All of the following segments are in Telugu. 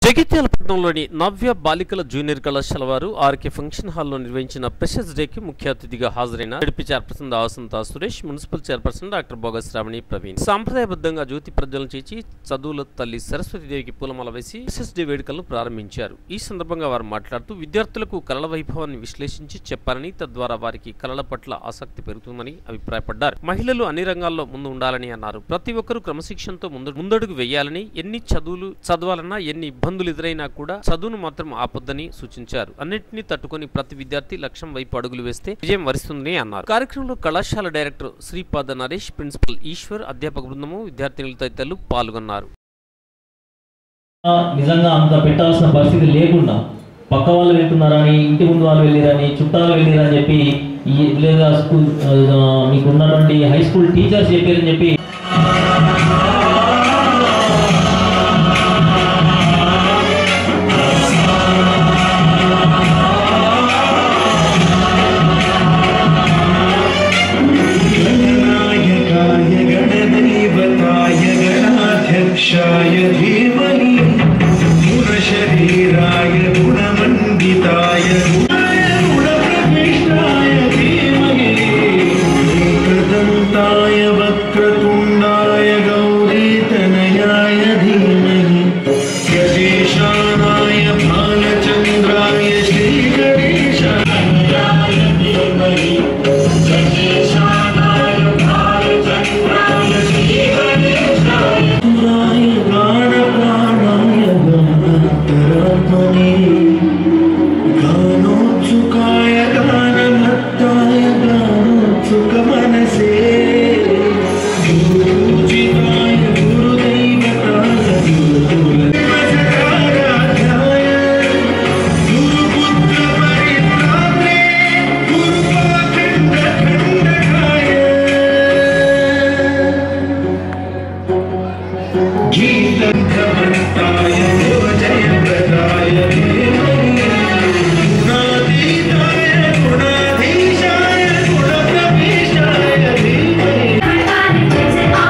జగిత్యాల పట్టణంలోని నవ్య బాలికల జూనియర్ కళాశాల వారు ఆర్కే ఫంక్షన్ హాల్లో నిర్వహించిన ప్రెషర్స్ డేకి ముఖ్య అతిథిగా హాజరైన జడిపి chairperson Davasantha Suresh municipal chairperson doctor Boga Sravani Praveen సాంప్రదాయబద్ధంగా జ్యోతి ప్రజ్వలన చేసి చదువుల తల్లి సరస్వతీదేవికి పూలమాల వేసి ప్రెషర్స్ డే వేడుకలను ప్రారంభించారు ఈ సందర్భంగా వారు మాట్లాడుతూ విద్యార్థులకు కళల వైభవాన్ని విశ్లేషించి చెప్పారని తద్వారా వారికి కళల పట్ల ఆసక్తి పెరుగుతుందని అభిప్రాయపడ్డారు మహిళలు అన్ని రంగాల్లో ముందు ఉండాలని అన్నారు ప్రతి ఒక్కరూ క్రమశిక్షణతో ముందు ముందడుగు వేయాలని ఎన్ని చదువులు చదవాలన్నా ఎన్ని ఇబ్బందులు ఎదురైనా కూడా చదువును మాత్రం ఆపొద్దని సూచించారు అన్నింటినీ తట్టుకొని ప్రతి విద్యార్థి లక్ష్యం వైపు అడుగులు వేస్తే విజయం వరిస్తుందని అన్నారు కార్యక్రమంలో కళాశాల డైరెక్టర్ శ్రీపాద నరేష్ ప్రిన్సిపల్ ఈశ్వర్ అధ్యాపక బృందము విద్యార్థినులు తదితరులు పాల్గొన్నారు నిజంగా అంత పెట్టాల్సిన పరిస్థితి లేకుండా పక్క వాళ్ళు వెళ్తున్నారని ఇంటి ముందు వాళ్ళు వెళ్ళిరని చుట్టాలు వెళ్ళిరని చెప్పి ఈ లేదా స్కూల్ ఆ, మీకు ఉన్నటువంటి హై స్కూల్ టీచర్స్ చెప్పారని చెప్పి गणनायकाय गणदैवताय गणाध्यक्षाय धीमहि गुणशरीराय गुणमण्डिताय गुणाय गुणप्रविष्टाय धीमहि एकदन्ताय वक्रतुण्डाय गौरीतनयाय धीमहि गजेशानाय भालचन्द्राय श्रीगणेशाय धीमहि गाय गानप्राणाय गणान्तरात्मने गानोत्सुकाय गानमत्ताय गानोत्सुकमनसे गुरुपूजिताय गुरुदैवताय गुरुकुलदेवसकाराध्याय गुरुपुत्रपरित्रात्रे गुरुपाखण्डखण्डकाय गीतं प्रवृत्ताय जयप्रदाय गुणातीताय गुणाधीशाय गुणप्रवेशाय धीमहि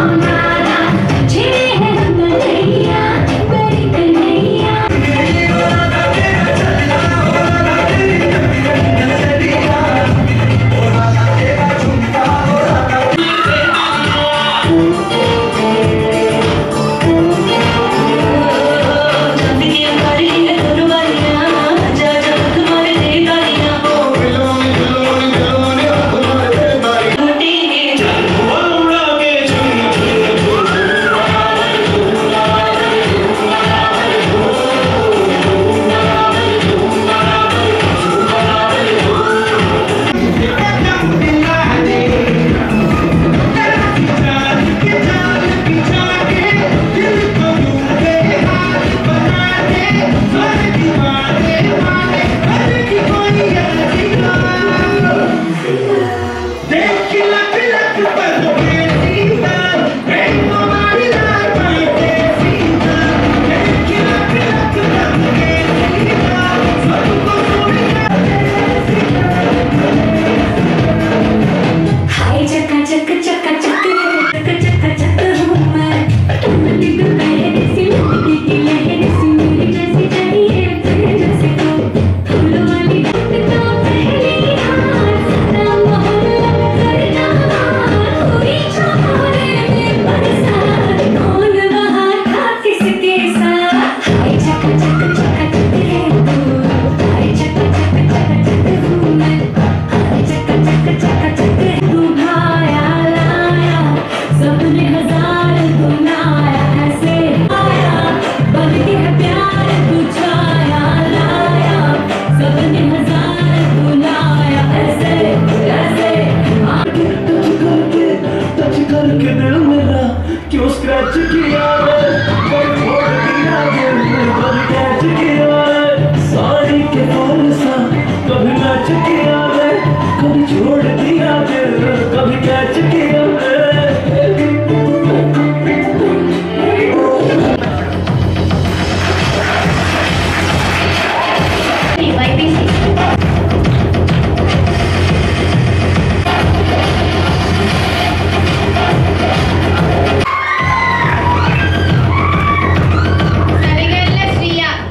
हाय चक्का चक्का चक्का चक्का चक्का चक्का चक्का हूँ मैं तुमने तो पहले से लड़की की लहर सी मेरी जैसी चाहिए तेरे जैसे को फूलों वाली बात तो पहले ही हार सदा मोहब्बत करना हुई छोरे में बरसात कौन बाहर था किसके साथ हाय चक्का चक्का चक्का चक्का है तू हाय चक्का चक्का चक्का चक्का हूँ मैं हाय चक्का चक्का चक्का चक्का तू भाया लाया सपने हजार बुलाया ऐसे आया बन के है प्यार तू छाया लाया सपने हजार बुलाया ऐसे ऐसे टच करके दिल मेरा क्यों स्क्रैच किया है पर छोड़ दिया दिल पर कैच किया है साड़ी के फूल सा कभी मैच किया है कभी छोड़ दिया दिल कभी कैच किया है సరిగల్ల శ్రీయ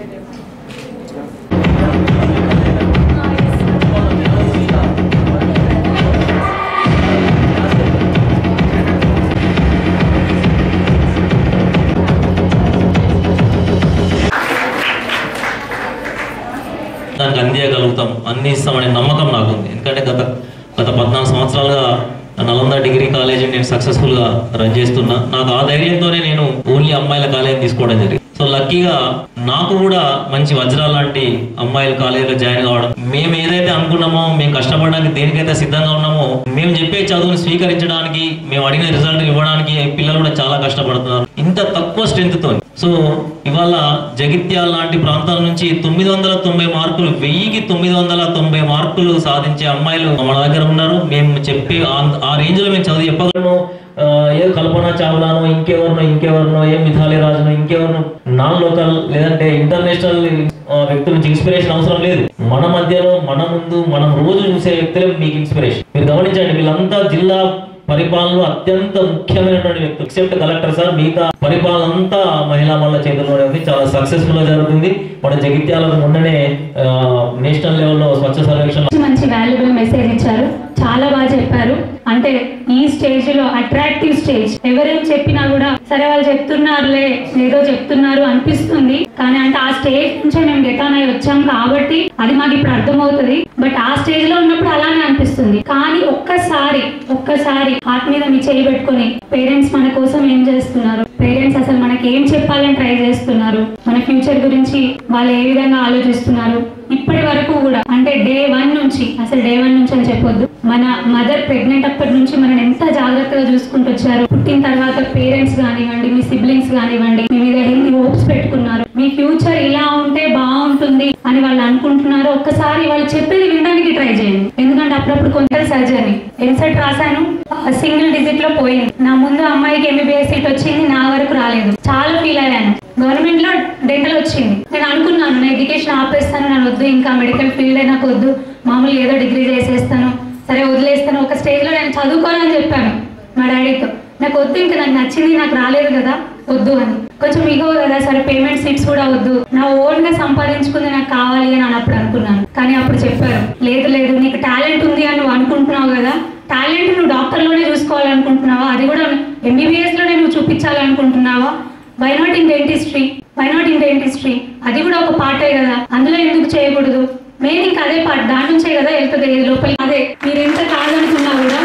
దానికి అందియగలుగుతాం అందిస్తామనే నమ్మకం నాకు ఉంది ఎందుకంటే గత గత పద్నాలుగు సంవత్సరాలుగా నలంద డిగ్రీ కాలేజ్ నేను సక్సెస్ఫుల్గా రన్ చేస్తున్నా నాకు ఆ ధైర్యంతోనే నేను ఓన్లీ అమ్మాయిల కాలేజ్ తీసుకోవడం జరిగింది సో లక్కీగా నాకు కూడా మంచి వజ్రాల లాంటి అమ్మాయిల కాలేజీలో జాయిన్ కావడం మేము ఏదైతే అనుకున్నామో మేము కష్టపడడానికి దేనికైతే సిద్ధంగా ఉన్నామో మేము చెప్పే చదువుని స్వీకరించడానికి మేము అడిగిన రిజల్ట్ ఇవ్వడానికి పిల్లలు కూడా చాలా కష్టపడుతున్నారు ఇంత తక్కువ స్ట్రెంత్ తో సో ఇవాళ జగిత్యాల లాంటి ప్రాంతాల నుంచి తొమ్మిది వందల తొంభై మార్కులు వెయ్యికి తొమ్మిది వందల తొంభై మార్కులు సాధించే అమ్మాయిలు మన దగ్గర ఉన్నారు మేము చెప్పే ఆ- ఆ రేంజ్ లో మేము చదువు చెప్పగలను ఆ, ఏ కల్పన చావ్లానో ఇంకెవరినో ఇంకెవరినో ఏ మిథాలి రాజునో ఇంకెవరినో నాన్ లోకల్ లేదంటే ఇంటర్నేషనల్ ఆ, వ్యక్తుల నుంచి ఇన్స్పిరేషన్ అవసరం లేదు మన మధ్యలో మన ముందు మనం రోజు చూసే వ్యక్తులే మీకు ఇన్స్పిరేషన్ మీరు గమనించండి వీళ్ళంతా జిల్లా పరిపాలనలో అత్యంత ముఖ్యమైనటువంటి వ్యక్తులు ఎక్సెప్ట్ కలెక్టర్ సార్ మిగతా పరిపాలన అంతా మహిళా మల్ల చేతుల్లోనే ఉంది చాలా సక్సెస్ఫుల్ గా జరుగుతుంది మన జగిత్యాలకు మొన్ననే ఆ, నేషనల్ లెవెల్లో స్వచ్ఛ సర్వేక్షణ మంచి మంచి వాల్యుబుల్ మెసేజ్ ఇచ్చారు చాలా బాగా చెప్పారు అంటే ఈ స్టేజ్ లో అట్రాక్టివ్ స్టేజ్ ఎవరేం చెప్పినా కూడా సరే వాళ్ళు చెప్తున్నారులే ఏదో చెప్తున్నారు అనిపిస్తుంది కానీ అంటే ఆ స్టేజ్ నుంచే మేము గెటాన్ అయి వచ్చాం కాబట్టి అది మాకు ఇప్పుడు అర్థమవుతుంది బట్ ఆ స్టేజ్ లో ఉన్నప్పుడు అలానే అనిపిస్తుంది కానీ ఒక్కసారి ఒక్కసారి హార్ట్ మీద మీ చేయి పెట్టుకొని పేరెంట్స్ మన కోసం ఏం చేస్తున్నారు పేరెంట్స్ అసలు మనకి ఏం చెప్పాలని ట్రై చేస్తున్నారు మన ఫ్యూచర్ గురించి వాళ్ళు ఏ విధంగా ఆలోచిస్తున్నారు ఇప్పటి వరకు కూడా అంటే డే వన్ నుంచి అసలు డే వన్ నుంచి అని చెప్పొద్దు మన మదర్ ప్రెగ్నెంట్ అప్పటి నుంచి మనం ఎంత జాగ్రత్తగా చూసుకుంటూ వచ్చారు పుట్టిన తర్వాత పేరెంట్స్ కానివ్వండి మీ సిబ్లింగ్స్ కానివ్వండి మీ మీద ఎన్ని హోప్స్ పెట్టుకున్నారు మీ ఫ్యూచర్ ఇలా ఉంటే బాగుంటుంది అని వాళ్ళు అనుకుంటున్నారు ఒక్కసారి వాళ్ళు చెప్పేది వినడానికి ట్రై చేయండి ఎందుకంటే అప్పుడప్పుడు కొంచెం సర్జరీ ఎంసెట్ రాశాను సింగిల్ డిజిట్ లో పోయింది నా ముందు అమ్మాయికి ఎంబీబీఎస్ సీట్ వచ్చింది నా వరకు రాలేదు చాలా ఫీల్ అయ్యాను గవర్నమెంట్ లో డెంటల్ వచ్చింది నేను అనుకున్నాను నేను ఎడ్యుకేషన్ ఆపేస్తాను నేను వద్దు ఇంకా మెడికల్ ఫీల్డ్ నాకు వద్దు మామూలుగా ఏదో డిగ్రీ చేసేస్తాను సరే వదిలేస్తాను ఒక స్టేజ్ లో నేను చదువుకోవాలని చెప్పాను మా డాడీతో నాకు వద్దు ఇంకా నాకు నచ్చింది నాకు రాలేదు కదా వద్దు అని కొంచెం ఇగో కదా సరే పేమెంట్ సీట్స్ కూడా వద్దు నా ఓన్ గా సంపాదించుకుంది నాకు కావాలి అని అన్నప్పుడు అనుకున్నాను కానీ అప్పుడు చెప్పారు లేదు లేదు నీకు టాలెంట్ ఉంది అని నువ్వు అనుకుంటున్నావు కదా టాలెంట్ నువ్వు డాక్టర్ లోనే చూసుకోవాలనుకుంటున్నావా అది కూడా ఎంబీబీఎస్ లోనే నువ్వు చూపించాలనుకుంటున్నావా why not in dentistry why not in dentistry అది కూడా ఒక పార్టే కదా అందులో ఎందుకు చేయకూడదు మెయిన్ ఇంకా అదే పార్ట్ దాని నుంచే కదా వెళ్తుంది ఇది లోపల అదే మీరు ఎంత కాదనుకున్నా కూడా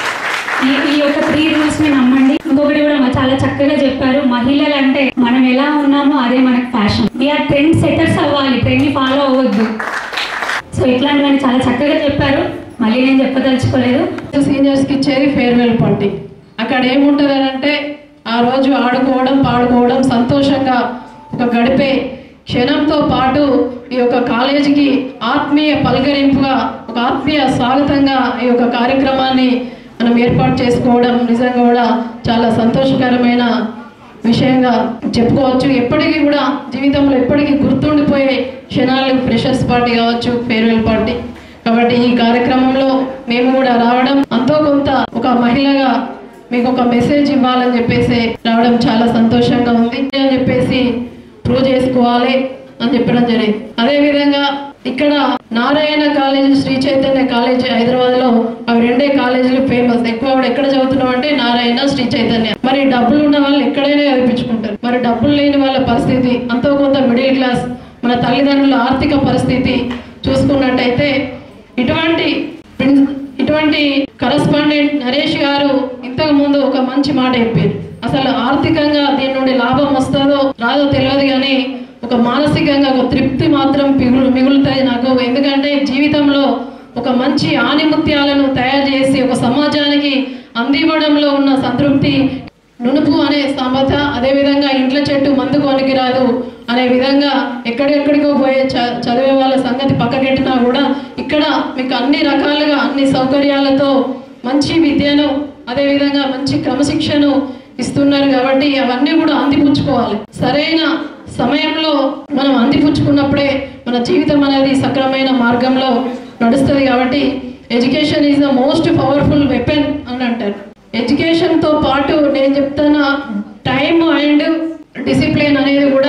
ఈ ఈ యొక్క త్రీ రూల్స్ ని నమ్మండి ఇంకొకటి కూడా మా చాలా చక్కగా చెప్పారు మహిళలు అంటే మనం ఎలా ఉన్నామో అదే మనకు ఫ్యాషన్ వీఆర్ ట్రెండ్ సెటర్స్ అవ్వాలి ట్రెండ్ ని ఫాలో అవ్వద్దు సో ఇట్లాంటివన్నీ చాలా చక్కగా చెప్పారు మళ్ళీ నేను చెప్పదలుచుకోలేదు సీనియర్స్ కి ఇచ్చేది ఫేర్వెల్ పార్టీ అక్కడ ఏముంటది అంటే ఆ రోజు ఆడుకోవడం పాడుకోవడం సంతోషంగా ఒక గడిపే క్షణంతో పాటు ఈ యొక్క కాలేజీకి ఆత్మీయ పలకరింపుగా ఒక ఆత్మీయ స్వాగతంగా ఈ యొక్క కార్యక్రమాన్ని మనం ఏర్పాటు చేసుకోవడం నిజంగా కూడా చాలా సంతోషకరమైన విషయంగా చెప్పుకోవచ్చు ఎప్పటికీ కూడా జీవితంలో ఎప్పటికీ గుర్తుండిపోయే క్షణాలు ఫ్రెషర్స్ పార్టీ కావచ్చు ఫేర్వెల్ పార్టీ కాబట్టి ఈ కార్యక్రమంలో మేము కూడా రావడం అంతో కొంత ఒక మహిళగా మీకు ఒక మెసేజ్ ఇవ్వాలని చెప్పేసి రావడం చాలా సంతోషంగా ఉంది అని చెప్పేసి ప్రూవ్ చేసుకోవాలి అని చెప్పడం జరిగింది అదే విధంగా ఇక్కడ నారాయణ కాలేజ్ శ్రీ చైతన్య కాలేజ్ హైదరాబాద్ లో అవి రెండే కాలేజీలు ఫేమస్ ఎక్కువ కూడా ఎక్కడ చదువుతున్నాం అంటే నారాయణ శ్రీ చైతన్య మరి డబ్బులు ఉన్న వాళ్ళు ఎక్కడైనా చదివించుకుంటారు మరి డబ్బులు లేని వాళ్ళ పరిస్థితి అంతో కొంత మిడిల్ క్లాస్ మన తల్లిదండ్రుల ఆర్థిక పరిస్థితి చూసుకున్నట్టయితే ఇటువంటి ప్రిన్స్- ఇటువంటి కరస్పాండెంట్ నరేష్ గారు ఇంతకు ముందు ఒక మంచి మాట చెప్పారు అసలు ఆర్థికంగా దీని నుండి లాభం వస్తుందో రాదో తెలియదు కానీ ఒక మానసికంగా ఒక తృప్తి మాత్రం మిగులు మిగులుతాయి నాకు ఎందుకంటే జీవితంలో ఒక మంచి ఆనిముత్యాలను తయారు చేసి ఒక సమాజానికి అందివ్వడంలో ఉన్న సంతృప్తి నునుపు అనే సామెత అదేవిధంగా ఇంట్లో చెట్టు మందు కొనికి రాదు అనే విధంగా ఎక్కడెక్కడికో పోయే చ- చదివే వాళ్ళ సంగతి పక్కకెట్టినా కూడా ఇక్కడ మీకు అన్ని రకాలుగా అన్ని సౌకర్యాలతో మంచి విద్యను అదేవిధంగా మంచి క్రమశిక్షను ఇస్తున్నారు కాబట్టి అవన్నీ కూడా అందిపుచ్చుకోవాలి సరైన సమయంలో మనం అందిపుచ్చుకున్నప్పుడే మన జీవితం అనేది సక్రమైన మార్గంలో నడుస్తుంది కాబట్టి education is the most powerful weapon అని అంటారు ఎడ్యుకేషన్ తో పాటు నేను చెప్తున్న టైం అండ్ డిసిప్లిన్ అనేది కూడా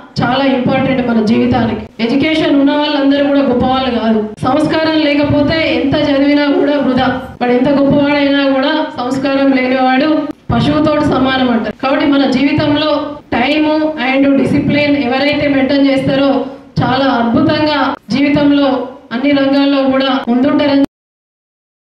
చాలా ఇంపార్టెంట్ మన జీవితానికి ఎడ్యుకేషన్ ఉన్న వాళ్ళందరూ కూడా గొప్పవాళ్ళు కాదు సంస్కారం లేకపోతే ఎంత చదివినా కూడా వృధా వాడు ఎంత గొప్పవాడైనా కూడా సంస్కారం లేనివాడు పశువుతోటి సమానం అంటారు కాబట్టి మన జీవితంలో టైము అండ్ డిసిప్లిన్ ఎవరైతే మెయింటైన్ చేస్తారో చాలా అద్భుతంగా జీవితంలో అన్ని రంగాల్లో కూడా ముందుంటారని